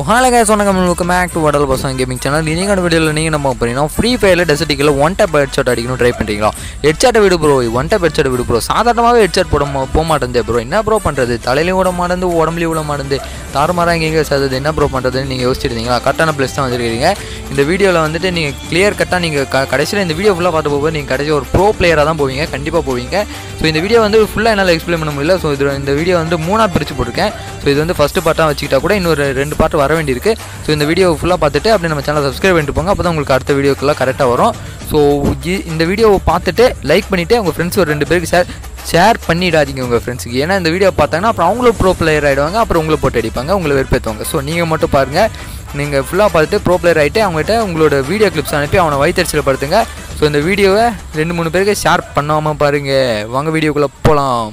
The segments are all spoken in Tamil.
ஹால guys வணக்கம் வெல்கம் பேக் டு வடல் பசங்க கேமிங் சேனல் இன்னைக்கான வீடியோவில் நீங்கள் நம்ம போகிறீங்கன்னா ஃப்ரீ ஃபயரில் டெசர்ட்டிக்கில் ஒன் டேப் ஹெட்ஷாட் அடிக்கணும் ட்ரை பண்ணுறீங்களா ஹெட்ஷாட்டை விடு ப்ரோ ஒன் டேப் ஹெட்ஷாட் விடு ப்ரோ சாதாரணமாகவே ஹெட்ஷாட் போட ம- போக மாட்டேங்குது ப்ரோ என்ன ப்ரோ பண்ணுறது தலையிலையும் விட மாட்டேந்து உடம்புலையும் விட மாட்டேந்து தாறுமாறாக எங்கெங்கே சேர்ந்தது என்ன ப்ரோ பண்ணுறதுன்னு நீங்கள் யோசிச்சிருந்தீங்களா கரெக்டான ப்ளஸ் தான் வச்சிருக்கீங்க இந்த வீடியோவில் வந்துட்டு நீங்கள் கிளியர் கட்டாக நீங்கள் க கடைசியில் இந்த வீடியோ ஃபுல்லாக பார்த்து போகும்போது நீங்கள் கடைசி ஒரு ப்ரோ பிளேயராக தான் போவீங்க கண்டிப்பாக போவீங்க ஸோ இந்த வீடியோ வந்து ஃபுல்லாக என்னால் எக்ஸ்பிளைன் பண்ண முடியல ஸோ இது இந்த வீடியோ வந்து மூணாக பிரித்து போட்டிருக்கேன் ஸோ இது வந்து ஃபஸ்ட்டு பார்ட்டாக வச்சுக்கிட்டா கூட இன்னொரு ரெண்டு பார்ட் வர வேண்டியிருக்கு ஸோ இந்த வீடியோ ஃபுல்லாக பார்த்துட்டு அப்படியே நம்ம சேனலை சப்ஸ்கிரைப் பண்ணிட்டு போங்க அப்போ தான் உங்களுக்கு அடுத்த வீடியோக்கெல்லாம் கரெக்டாக வரும் ஸோ இந்த வீடியோவை பார்த்துட்டு லைக் பண்ணிவிட்டு உங்கள் ஃப்ரெண்ட்ஸ் ஒரு ரெண்டு பேருக்கு ஷேர் ஷேர் பண்ணிடாதீங்க உங்கள் ஃப்ரெண்ட்ஸுக்கு ஏன்னா இந்த வீடியோ பார்த்தாங்கன்னா அப்புறம் அவங்களும் ப்ரோ பிளேயர் ஆகிடுவாங்க அப்புறம் உங்களை போட்டு அடிப்பாங்க உங்களை வெறுப்பேற்றுவாங்க ஸோ நீங்கள் மட்டும் பாருங்கள் நீங்கள் ஃபுல்லாக பார்த்துட்டு ப்ரோ பிளேயர் ஆகிட்டு அவங்ககிட்ட உங்களோட வீடியோ கிளிப்ஸ் அனுப்பி அவனை வயிற்றுச்சல் படுத்துங்க ஸோ இந்த வீடியோவை ரெண்டு மூணு பேருக்கு ஷேர் பண்ணாமல் பாருங்கள் வாங்க வீடியோக்குள்ளே போகலாம்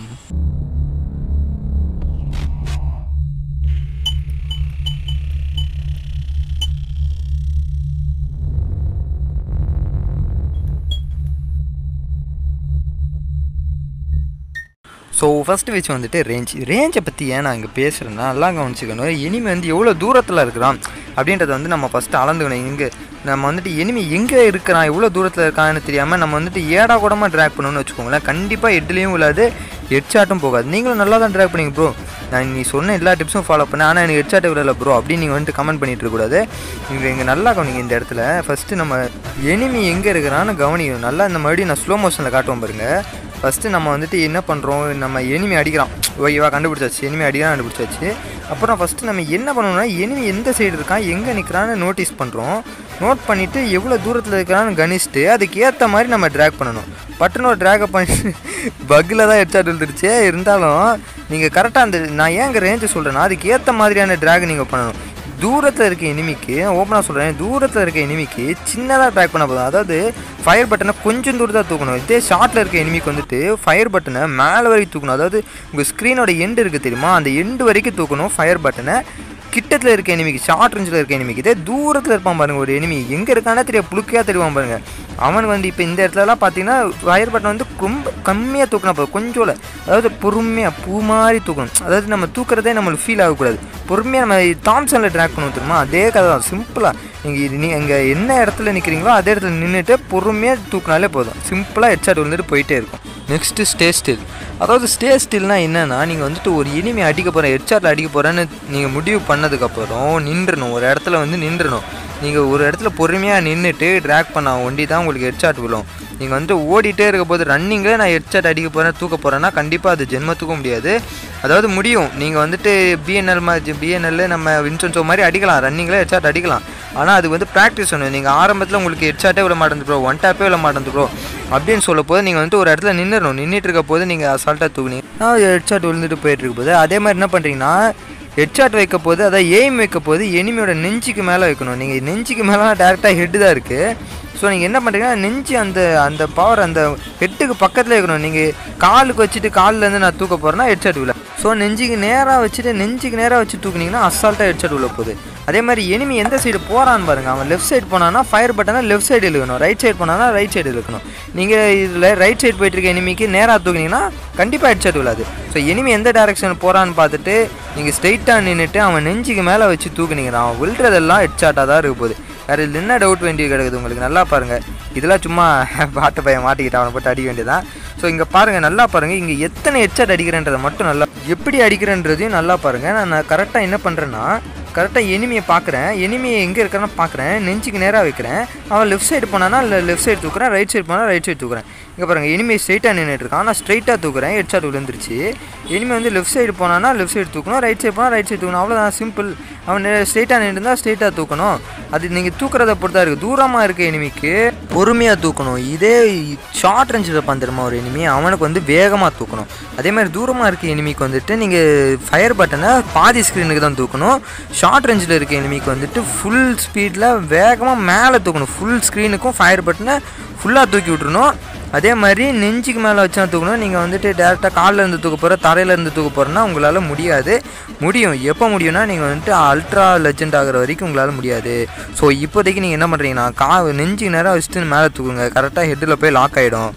ஸோ ஃபஸ்ட்டு விஷயம் வந்துட்டு ரேஞ்ச் ரேஞ்சை பற்றி ஏன் நான் இங்கே பேசுகிறேன்னா நல்லா கவனிச்சுக்கணும் எனிமி வந்து எவ்வளோ தூரத்தில் இருக்கிறான் அப்படின்றத வந்து நம்ம ஃபஸ்ட்டு அளந்துக்கணும் இங்கே நம்ம வந்துட்டு எனிமி எங்கே இருக்கிறான் எவ்வளோ தூரத்தில் இருக்கான்னு தெரியாமல் நம்ம வந்துட்டு ஏடா கூடமாக ட்ராக் பண்ணணும்னு வச்சுக்கோங்களேன் கண்டிப்பாக ஹெட்லேயும் விழாது ஹெட்ஷாட்டும் போகாது நீங்களும் நல்லா தான் ட்ராக் பண்ணீங்க ப்ரோ நான் நீ சொன்ன எல்லா டிப்ஸும் ஃபாலோ பண்ணேன் ஆனால் எனக்கு ஹெட்ஷாட் விழல ப்ரோ அப்படின்னு நீங்கள் வந்துட்டு கமெண்ட் பண்ணிட்டு இருக்கக்கூடாது இங்கே இங்கே நல்லா கவனிங்க இந்த இடத்துல ஃபஸ்ட்டு நம்ம எனிமி எங்கே இருக்கிறான்னு கவனிக்கணும் நல்லா இந்த மறுபடியும் நான் ஸ்லோ மோஷனில் காட்டுவோம் பாருங்கள் ஃபஸ்ட்டு நம்ம வந்துட்டு என்ன பண்ணுறோம் நம்ம எனிமி அடிக்கிறான் ஓகேவா கண்டுபிடிச்சாச்சு எனிமி அடிக்கிறான் கண்டுபிடிச்சாச்சு அப்புறம் ஃபஸ்ட்டு நம்ம என்ன பண்ணணும்னா எனிமி எந்த சைடு இருக்கான் எங்கே நிற்கிறான்னு நோட்டீஸ் பண்ணுறோம் நோட் பண்ணிவிட்டு எவ்வளோ தூரத்தில் இருக்கிறான்னு கணிச்சிட்டு அதுக்கு ஏற்ற மாதிரி நம்ம ட்ராக் பண்ணணும் பட்டுன்னு ஒரு ட்ராகை பண்ணிட்டு பக்கில் தான் ஹெட்ஷாட் விழுந்துருச்சு இருந்தாலும் நீங்கள் கரெக்டாக அந்த நான் ஏன் இங்கே ரேஞ்சு சொல்கிறேன்னா அதுக்கு ஏற்ற மாதிரியான ட்ராக் நீங்கள் பண்ணணும் தூரத்தில் இருக்க எனிமிக்கு ஓப்பனாக சொல்கிறேன் தூரத்தில் இருக்க எனிமிக்கு சின்னதாக ட்ராக் பண்ண போதும் அதாவது ஃபயர் பட்டனை கொஞ்சம் தூரத்தாக தூக்கணும் இதே ஷார்ட்டில் இருக்க எனிமிக்கு வந்துட்டு ஃபயர் பட்டனை மேலே வரைக்கும் தூக்கணும் அதாவது உங்கள் ஸ்க்ரீனோட எண்டு இருக்குது தெரியுமா அந்த எண்டு வரைக்கும் தூக்கணும் ஃபயர் பட்டனை கிட்டத்தில் இருக்க எனிமிக்கு ஷார்ட் ரேஞ்சில் இருக்க எனிமிக்கு இதே தூரத்தில் இருப்பான் பாருங்க ஒரு எனிமி எங்கே இருக்கானே தெரிய புழுக்கையாக தெரிவான் பாருங்க அவனுக்கு வந்து இப்போ இந்த இடத்துலலாம் பார்த்தீங்கன்னா ஃபயர் பட்டன் வந்து ரொம்ப கம்மியாக தூக்கினா போதும் கொஞ்சம் இல்ல. அதாவது பொறுமையாக பூ மாதிரி தூக்கணும் அதாவது நம்ம தூக்குறதே நம்மளுக்கு ஃபீல் ஆகக்கூடாது பொறுமையாக நம்ம தாம்சனில் ட்ராக் பண்ணுவோம் தெரியுமா அதே கதை தான் சிம்பிளாக நீங்கள் இது நீ இங்கே என்ன இடத்துல நிற்கிறீங்களோ அதே இடத்துல நின்றுட்டு பொறுமையாக தூக்குனாலே போதும் சிம்பிளாக ஹெட்ஷாட் விழுந்துட்டு போயிட்டே இருக்கும் நெக்ஸ்ட்டு ஸ்டே ஸ்டில் அதாவது ஸ்டே ஸ்டில்னா என்னன்னா நீங்கள் வந்துட்டு ஒரு இனிமே அடிக்க போகிறேன் ஹெட்ஷாட்டில் அடிக்க போகிறேன்னு நீங்கள் முடிவு பண்ணதுக்கப்புறம் நின்றணும் ஒரு இடத்துல வந்து நின்றணும் நீங்கள் ஒரு இடத்துல பொறுமையாக நின்றுட்டு ட்ராக் பண்ண ஒண்டி தான் உங்களுக்கு ஹெட்ஷாட் விழும் நீங்கள் வந்து ஓடிட்டே இருக்க போது ரன்னிங்கில் நான் ஹெட்ஷாட் அடிக்க போகிறேன் தூக்க போகிறேன்னா கண்டிப்பாக அது ஜென்ம தூக்க முடியாது அதாவது முடியும் நீங்கள் வந்துட்டு பிஎன்எல் மாதிரி பிஎன்எல் நம்ம வின்சன்ஸோ மாதிரி அடிக்கலாம் ரன்னிங்கில் ஹெட்ஷாட் அடிக்கலாம் ஆனால் அது வந்து ப்ராக்டிஸ் ஒன்று நீங்கள் ஆரம்பத்தில் உங்களுக்கு ஹெட்ஷாட்டே விட மாட்டேங்குது ப்ரோ ஒன் டேப்பே விட மாட்டேங்குது ப்ரோ அப்படின்னு சொல்ல போது நீங்கள் வந்து ஒரு இடத்துல நின்றுடணும் நின்றுட்டு இருக்க போது நீங்கள் அசால்ட்டாக தூக்குனீங்க ஹெட்ஷாட் விழுந்துட்டு போயிட்டு இருக்க போது அதே மாதிரி என்ன பண்ணுறீங்கன்னா ஹெட்ஷாட் வைக்க போது அதாவது எய்ம் வைக்க போது எனிமியோட நெஞ்சுக்கு மேலே வைக்கணும் நீங்கள் நெஞ்சுக்கு மேலே டேரெக்டாக ஹெட்டு தான் இருக்குது ஸோ நீங்கள் என்ன பண்ணுறீங்கன்னா நெஞ்சு அந்த அந்த பவர் அந்த ஹெட்டுக்கு பக்கத்தில் வைக்கணும் நீங்கள் காலுக்கு வச்சுட்டு கால்லேருந்து நான் தூக்க போகிறேன்னா ஹெட்ஷாட் விழ ஸோ நெஞ்சுக்கு நேராக வச்சுட்டு நெஞ்சுக்கு நேராக வச்சு தூக்குனீங்கன்னா அசால்ட்டாக ஹெட்ஷாட் உள்ள போகுது அதே மாதிரி எனிமி எந்த சைடு போகிறான்னு பாருங்க அவன் லெஃப்ட் சைடு போனான்னா ஃபயர் பட்டனா லெஃப்ட் சைடு இழுக்கணும் ரைட் சைடு போனானா ரைட் சைடு இழுக்கணும் நீங்கள் இதில் ரைட் சைடு போயிட்டு இருக்க எனிமிக்கு நேராக தூக்குனீங்கன்னா கண்டிப்பாக ஹெட்ஷாட் விழாது ஸோ எனிமி எந்த டேரக்ஷன் போகிறான்னு பார்த்துட்டு நீங்கள் ஸ்ட்ரைட்டாக நின்றுட்டு அவன் நெஞ்சுக்கு மேலே வச்சு தூக்குனீங்கன்னா அவன் விழுறதெல்லாம் ஹெட்ஷாட்டாக தான் இருக்க போகுது வேறு இதில் என்ன டவுட் வேண்டி கிடக்குது உங்களுக்கு நல்லா பாருங்கள் இதெல்லாம் சும்மா பாட்டு பையன் மாட்டிக்கிட்டு அவனை போட்டு அடிக்க வேண்டியதான் ஸோ இங்கே பாருங்கள் நல்லா பாருங்கள் இங்கே எத்தனை ஹெட்ஷாட் அடிக்கிறேன்றதை மட்டும் நல்லா எப்படி அடிக்கிறேன்றதையும் நல்லா பாருங்கள் நான் கரெக்டாக என்ன பண்ணுறேன்னா கரெக்டாக எனிமியை பார்க்குறேன் எனிமியை எங்கே இருக்கிறான்னு பார்க்குறேன் நெஞ்சுக்கு நேராக வைக்கிறேன் அவன் லெஃப்ட் சைடு போனானா இல்லை லெஃப்ட் சைடு தூக்குறேன் ரைட் சைடு போனால் ரைட் சைடு தூக்குறேன் இங்கே பாருங்கள் எனிமி ஸ்ட்ரைட்டாக நின்றுட்டு இருக்கான் நான் ஸ்ட்ரைட்டாக தூக்குறேன் ஹெட் ஷாட் விழுந்துருச்சு எனிமி வந்து லெஃப்ட் சைடு போனானா லெஃப்ட் சைடு தூக்கணும் ரைட் சைடு போனால் ரைட் சைடு தூக்கணும் அவ்வளோதான் சிம்பிள் அவன் ஸ்ட்ரைட்டாக நின்றுருந்தா ஸ்ட்ரைட்டாக தூக்கணும் அது நீங்கள் தூக்குறத பொறுத்தா இருக்குது தூரமாக இருக்க எனிமிக்கு பொறுமையாக தூக்கணும் இதே ஷார்ட் ரேஞ்சில் இருப்பான் தெரியுமா ஒரு எனிமி அவனுக்கு வந்து வேகமாக தூக்கணும் அதே மாதிரி தூரமாக இருக்க எனிமிக்கு வந்துட்டு நீங்கள் ஃபயர் பட்டனை பாதி ஸ்க்ரீனுக்கு தான் தூக்கணும் ஷார்ட் ரேஞ்சில் இருக்க எனிமிக்கு வந்துட்டு ஃபுல் ஸ்பீடில் வேகமாக மேலே தூக்கணும் ஃபுல் ஸ்க்ரீனுக்கும் ஃபயர் பட்டனை ஃபுல்லாக தூக்கி விட்றணும் அதே மாதிரி நெஞ்சுக்கு மேலே வச்சா தூக்கணும் நீங்கள் வந்துட்டு டேரெக்டாக காலில் இருந்து தூக்க போகிற தரையில இருந்து தூக்க போகிறேன்னா உங்களால் முடியாது முடியும் எப்போ முடியும்னா நீங்கள் வந்துட்டு அல்ட்ரா லெஜெண்ட் ஆகிற வரைக்கும் உங்களால் முடியாது ஸோ இப்போதைக்கு நீங்கள் என்ன பண்ணுறீங்கன்னா கா நெஞ்சுக்கு நேரம் வச்சுட்டு மேலே தூக்குங்க கரெக்டாக ஹெட்டில் போய் லாக் ஆகிடும்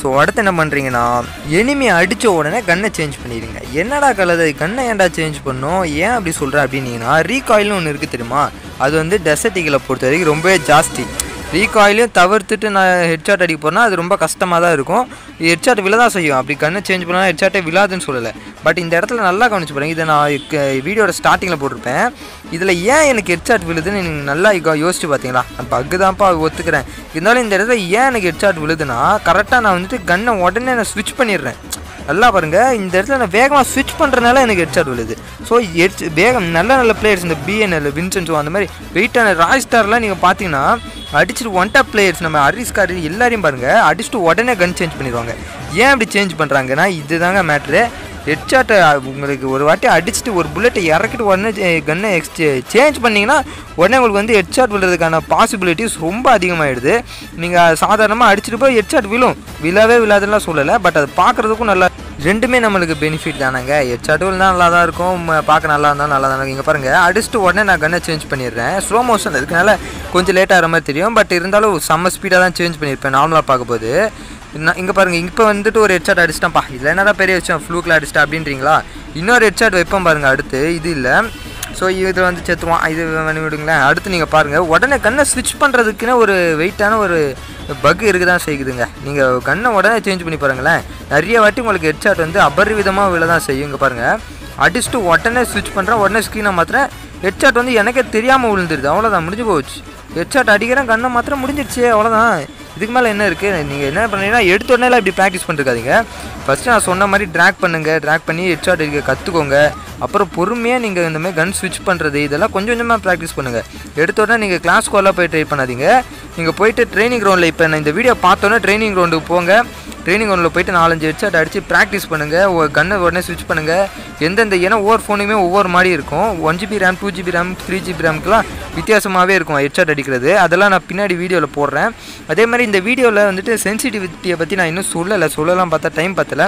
ஸோ அடுத்து என்ன பண்ணுறீங்கன்னா எனிமி அடித்த உடனே கன்னை சேஞ்ச் பண்ணிடுங்க என்னடா கலது கன்னை ஏன்டா சேஞ்ச் பண்ணோம் ஏன் அப்படி சொல்கிற அப்படின்னீங்கன்னா ரீகாயில்னு ஒன்று இருக்குது தெரியுமா அது வந்து டெசர்ட்டிகளை பொறுத்த வரைக்கும் ரொம்பவே ஜாஸ்தி ரீகாயிலையும் தவிர்த்துட்டு நான் ஹெட்ஷாட் அடிக்க போகிறேன்னா அது ரொம்ப கஷ்டமாக தான் இருக்கும் ஹெட்ஷாட் விழ தான் செய்யும் அப்படி கண்ணை சேஞ்ச் பண்ணால் ஹெட்ஷாட்டே விழாதுன்னு சொல்லலை பட் இந்த இடத்துல நல்லா கவனிச்சு பாருங்க இதை நான் வீடியோட ஸ்டார்டிங்கில் போட்டிருப்பேன் இதில் ஏன் எனக்கு ஹெட்ஷாட் விழுதுன்னு நீங்கள் நல்லா இக- யோசிச்சு பார்த்தீங்களா பக்கு தான்ப்பா ஒத்துக்கிறேன் இருந்தாலும் இந்த இடத்துல ஏன் எனக்கு ஹெட்ஷாட் விழுதுன்னா கரெக்டாக நான் வந்துட்டு கன்னை உடனே நான் ஸ்விட்ச் பண்ணிடுறேன் நல்லா பாருங்க இந்த இடத்துல நான் வேகமாக ஸ்விட்ச் பண்ணுறதுனால எனக்கு ஹெட்ஷாட் விழுது ஸோ ஹெட் வேகம் நல்ல நல்ல பிளேயர்ஸ் இந்த பிஎன்எல் வின்சென்ஸோ அந்த மாதிரி வெயிட்டான ராய் ஸ்டார்லாம் நீங்கள் பார்த்தீங்கன்னா அடிச்சுட்டு ஒன் டாப் பிளேயர்ஸ் நம்ம ஹரிஸ் கார் எல்லாரையும் பாருங்க அடிச்சுட்டு உடனே கன் சேஞ்ச் பண்ணிடுவாங்க ஏன் அப்படி சேஞ்ச் பண்ணுறாங்கன்னா இதுதாங்க மேட்ரு ஹெட்ஷாட்டை உங்களுக்கு ஒரு வாட்டி அடிச்சுட்டு ஒரு புல்லட்டை இறக்கிட்டு உடனே கன்னை எக்ஸ்சே சேஞ்ச் பண்ணிங்கன்னா உடனே உங்களுக்கு வந்து ஹெட்ஷாட் விழுறதுக்கான பாசிபிலிட்டிஸ் ரொம்ப அதிகமாகிடுது நீங்கள் சாதாரணமாக அடிச்சுட்டு போய் ஹெட்ஷாட் விழும் விழவே விழாதுலாம் சொல்லலை பட் அது பார்க்குறதுக்கும் நல்லா ரெண்டுமே நம்மளுக்கு பெனிஃபிட் தானேங்க ஹெட்ஷாட்டும் இருந்தால் நல்லா தான் இருக்கும் ம- பார்க்க நல்லா இருந்தாலும் நல்லா தான் இருக்கும் இங்கே பாருங்கள் அடிச்சுட்டு உடனே நான் கன்னை சேஞ்ச் பண்ணிடுறேன் ஸ்லோ மோஷன் இருக்கனால கொஞ்சம் லேட் ஆகிற மாதிரி தெரியும் பட் இருந்தாலும் செம்ம ஸ்பீடாக தான் சேஞ்ச் பண்ணியிருப்பேன் நார்மலாக பார்க்கும்போது நான் இங்கே பாருங்கள் இப்போ வந்துட்டு ஒரு ஹெட்ஷாட் அடிச்சிட்டேன்ப்பா இதில் என்னடா பெரிய விஷயம் ஃப்ளூக்கில் அடிச்சிட்டா அப்படின்றீங்களா இன்னொரு ஹெட்ஷாட் வைப்பேன் பாருங்கள் அடுத்து இது இல்லை ஸோ இது வந்து செத்துருவான் இது பண்ணி விடுங்களேன் அடுத்து நீங்கள் பாருங்கள் உடனே கண்ணை ஸ்விட்ச் பண்ணுறதுக்குன்னு ஒரு வெயிட்டான ஒரு பக் இருக்க தான் செய்யுதுங்க நீங்கள் கண்ணை உடனே சேஞ்ச் பண்ணி பாருங்களேன் நிறைய வாட்டி உங்களுக்கு ஹெட்ஷாட் வந்து அபரிவிதமாக விழ தான் செய்யும் இங்கே பாருங்கள் அடிச்சுட்டு உடனே ஸ்விட்ச் பண்ணுறேன் உடனே ஸ்க்ரீனை மாத்திரம் ஹெட்ஷாட் வந்து எனக்கே தெரியாமல் விழுந்துருது அவ்வளோதான் முடிஞ்சு போச்சு ஹெட்ஷாட் அடிக்கிறேன் கண்ணை மாத்திரம் முடிஞ்சிடுச்சு அவ்வளோதான் இதுக்கு மேலே என்ன இருக்குது நீங்கள் என்ன பண்ணுறீங்கன்னா எடுத்த உடனே இப்படி ப்ராக்டிஸ் பண்ணிருக்காதீங்க ஃபஸ்ட்டு நான் சொன்ன மாதிரி ட்ராக் பண்ணுங்கள் ட்ராக் பண்ணி ஹெட்ஷாட் அடிக்க கற்றுக்கோங்க அப்புறம் பொறுமையாக நீங்கள் இந்த மாதிரி கன் ஸ்விட்ச் பண்ணுறது இதெல்லாம் கொஞ்சம் கொஞ்சமாக ப்ராக்டிஸ் பண்ணுங்கள் எடுத்த உடனே நீங்கள் கிளாஸ் ஸ்கோரில் போய் ட்ரை பண்ணாதீங்க நீங்கள் போயிட்டு ட்ரைனிங் கிரவுண்டில் இப்போ நான் இந்த வீடியோ பார்த்தோன்னே ட்ரைனிங் கிரவுண்டுக்கு போங்க ட்ரைனிங் கிரவுண்டில் போயிட்டு நாலஞ்சு ஹெட்ஷாட் அடித்து ப்ராக்டிஸ் பண்ணுங்கள் கன்னை உடனே ஸ்விட்ச் பண்ணுங்கள் எந்தெந்த ஏன்னா ஒவ்வொரு ஃபோனுமே ஒவ்வொரு மாதிரி இருக்கும் one GB RAM two GB RAM three GB ரேம்க்குலாம் வித்தியாசமாகவே இருக்கும் ஹெட்ஷாட் அடிக்கிறது அதெல்லாம் நான் பின்னாடி வீடியோவில் போடுறேன் அதே மாதிரி இந்த வீடியோவில் வந்துட்டு சென்சிட்டிவிட்டியை பற்றி நான் இன்னும் சொல்லலை சொல்லலாம் பார்த்தா டைம் பத்தலை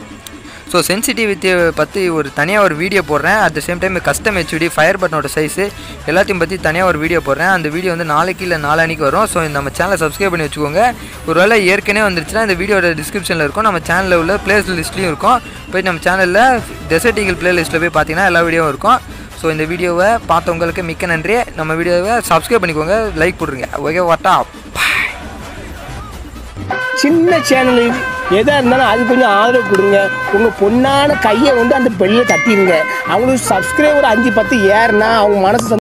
ஸோ சென்சிட்டிவிட்டியை பற்றி ஒரு தனியாக ஒரு வீடியோ போடுறேன் at the same time custom HD fire பட்டனோட சைஸு எல்லாத்தையும் பற்றி தனியாக ஒரு வீடியோ போடுறேன் அந்த வீடியோ வந்து நாளைக்கு இல்லை நாளானிக்கு வரும் ஸோ நம்ம சேனலை சப்ஸ்கிரைப் பண்ணி வச்சுக்கோங்க ஒருவேளை ஏற்கனவே வந்துருச்சுன்னா இந்த வீடியோட டிஸ்கிரிப்ஷனில் இருக்கும் நம்ம சேனலில் உள்ள பிளேஸ் லிஸ்ட்லேயும் இருக்கும் போய் நம்ம சேனலில் டெசர்ட் ஈகிள் பிளே லிஸ்ட்டில் போய் பார்த்தீங்கன்னா எல்லா வீடியோவும் இருக்கும் ஸோ இந்த வீடியோவை பார்த்தவங்களுக்கு மிக்க நன்றி நம்ம வீடியோவை சப்ஸ்கிரைப் பண்ணிக்கோங்க லைக் போட்டுருங்க ஓகே வாட்டா சின்ன சேனலு எதாக இருந்தாலும் அது கொஞ்சம் ஆதரவு கொடுங்க உங்கள் பொண்ணான கையை வந்து அந்த பெல்லில் தட்டிடுங்க அவங்களுக்கு சப்ஸ்கிரைபர் அஞ்சு பத்து ஏறுனா அவங்க மனசு